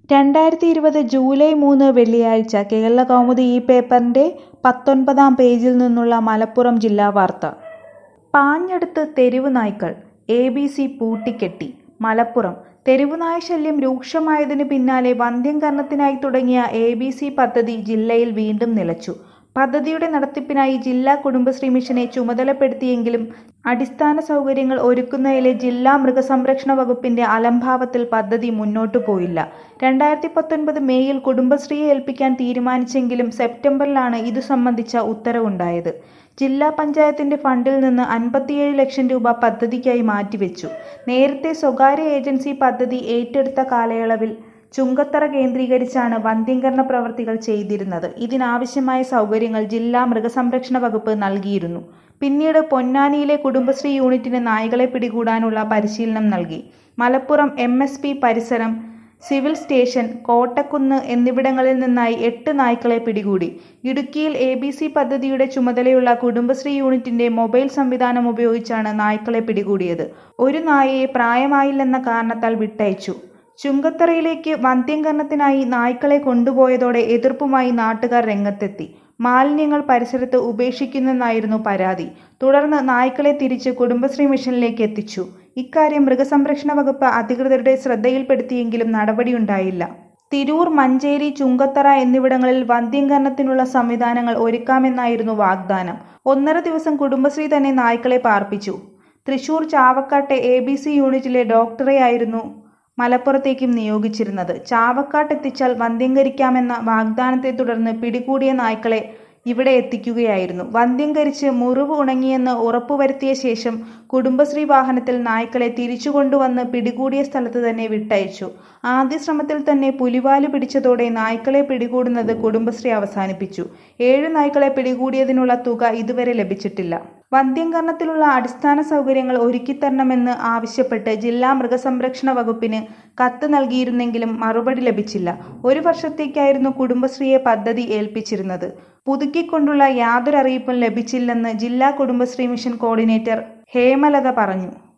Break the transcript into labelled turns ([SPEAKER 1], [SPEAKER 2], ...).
[SPEAKER 1] രണ്ടായിരത്തി ഇരുപത് ജൂലൈ മൂന്ന് വെള്ളിയാഴ്ച കേരളകൗമുദി ഈ പേപ്പറിന്റെ പത്തൊൻപതാം പേജിൽ നിന്നുള്ള മലപ്പുറം ജില്ലാ വാർത്ത പാഞ്ഞടുത്ത് തെരുവ് നായ്ക്കൾ എ ബി സി പൂട്ടിക്കെട്ടി മലപ്പുറം തെരുവുനായ ശല്യം രൂക്ഷമായതിനു പിന്നാലെ വന്ധ്യംകരണത്തിനായി തുടങ്ങിയ എ ബി സി പദ്ധതി ജില്ലയിൽ വീണ്ടും നിലച്ചു പദ്ധതിയുടെ നടത്തിപ്പിനായി ജില്ലാ കുടുംബശ്രീ മിഷനെ ചുമതലപ്പെടുത്തിയെങ്കിലും അടിസ്ഥാന സൗകര്യങ്ങൾ ഒരുക്കുന്നതിലെ ജില്ലാ മൃഗസംരക്ഷണ വകുപ്പിന്റെ അലംഭാവത്തിൽ പദ്ധതി മുന്നോട്ടു പോയില്ല രണ്ടായിരത്തി പത്തൊൻപത് മേയിൽ കുടുംബശ്രീയെ ഏൽപ്പിക്കാൻ തീരുമാനിച്ചെങ്കിലും സെപ്റ്റംബറിലാണ് ഇതു സംബന്ധിച്ച ഉത്തരവുണ്ടായത് ജില്ലാ പഞ്ചായത്തിന്റെ ഫണ്ടിൽ നിന്ന് അൻപത്തിയേഴ് ലക്ഷം രൂപ പദ്ധതിക്കായി മാറ്റിവെച്ചു നേരത്തെ സ്വകാര്യ ഏജൻസി പദ്ധതി ഏറ്റെടുത്ത കാലയളവിൽ ചുങ്കത്തറ കേന്ദ്രീകരിച്ചാണ് വന്ധ്യംകരണ പ്രവർത്തികൾ ചെയ്തിരുന്നത് ഇതിനാവശ്യമായ സൗകര്യങ്ങൾ ജില്ലാ മൃഗസംരക്ഷണ വകുപ്പ് നൽകിയിരുന്നു പിന്നീട് പൊന്നാനിയിലെ കുടുംബശ്രീ യൂണിറ്റിന് നായ്ക്കളെ പിടികൂടാനുള്ള പരിശീലനം നൽകി മലപ്പുറം എം എസ് പി പരിസരം സിവിൽ സ്റ്റേഷൻ കോട്ടക്കുന്ന് എന്നിവിടങ്ങളിൽ നിന്നായി എട്ട് നായ്ക്കളെ പിടികൂടി ഇടുക്കിയിൽ എ ബി സി പദ്ധതിയുടെ ചുമതലയുള്ള കുടുംബശ്രീ യൂണിറ്റിന്റെ മൊബൈൽ സംവിധാനം ഉപയോഗിച്ചാണ് നായ്ക്കളെ പിടികൂടിയത് ഒരു നായയെ പ്രായമായില്ലെന്ന കാരണത്താൽ വിട്ടയച്ചു ചുങ്കത്തറയിലേക്ക് വന്ധ്യംകരണത്തിനായി നായ്ക്കളെ കൊണ്ടുപോയതോടെ എതിർപ്പുമായി നാട്ടുകാർ രംഗത്തെത്തി മാലിന്യങ്ങൾ പരിസരത്ത് ഉപേക്ഷിക്കുന്നെന്നായിരുന്നു പരാതി തുടർന്ന് നായ്ക്കളെ തിരിച്ച് കുടുംബശ്രീ മിഷനിലേക്ക് എത്തിച്ചു ഇക്കാര്യം മൃഗസംരക്ഷണ വകുപ്പ് അധികൃതരുടെ ശ്രദ്ധയിൽപ്പെടുത്തിയെങ്കിലും നടപടിയുണ്ടായില്ല തിരൂർ മഞ്ചേരി ചുങ്കത്തറ എന്നിവിടങ്ങളിൽ വന്ധ്യംകരണത്തിനുള്ള സംവിധാനങ്ങൾ ഒരുക്കാമെന്നായിരുന്നു വാഗ്ദാനം ഒന്നര ദിവസം കുടുംബശ്രീ തന്നെ നായ്ക്കളെ പാർപ്പിച്ചു തൃശൂർ ചാവക്കാട്ടെ എ ബി സി യൂണിറ്റിലെ ഡോക്ടറെയായിരുന്നു മലപ്പുറത്തേക്കും നിയോഗിച്ചിരുന്നത് ചാവക്കാട്ടെത്തിച്ചാൽ വന്ധ്യംകരിക്കാമെന്ന വാഗ്ദാനത്തെ തുടർന്ന് പിടികൂടിയ നായ്ക്കളെ ഇവിടെ എത്തിക്കുകയായിരുന്നു വന്ധ്യംകരിച്ച് മുറിവ് ഉണങ്ങിയെന്ന് ഉറപ്പുവരുത്തിയ ശേഷം കുടുംബശ്രീ വാഹനത്തിൽ നായ്ക്കളെ തിരിച്ചുകൊണ്ടുവന്ന് പിടികൂടിയ സ്ഥലത്ത് തന്നെ വിട്ടയച്ചു ആദ്യ ശ്രമത്തിൽ തന്നെ പുലിവാല് പിടിച്ചതോടെ നായ്ക്കളെ പിടികൂടുന്നത് കുടുംബശ്രീ അവസാനിപ്പിച്ചു ഏഴ് നായ്ക്കളെ പിടികൂടിയതിനുള്ള തുക ഇതുവരെ ലഭിച്ചിട്ടില്ല വന്ധ്യംകരണത്തിലുള്ള അടിസ്ഥാന സൗകര്യങ്ങൾ ഒരുക്കിത്തരണമെന്ന് ആവശ്യപ്പെട്ട് ജില്ലാ മൃഗസംരക്ഷണ വകുപ്പിന് കത്ത് നൽകിയിരുന്നെങ്കിലും മറുപടി ലഭിച്ചില്ല ഒരു വർഷത്തേക്കായിരുന്നു കുടുംബശ്രീയെ പദ്ധതി ഏൽപ്പിച്ചിരുന്നത് പുതുക്കിക്കൊണ്ടുള്ള യാതൊരു അറിയിപ്പും ലഭിച്ചില്ലെന്ന് ജില്ലാ കുടുംബശ്രീ മിഷൻ കോർഡിനേറ്റർ ഹേമലത പറഞ്ഞു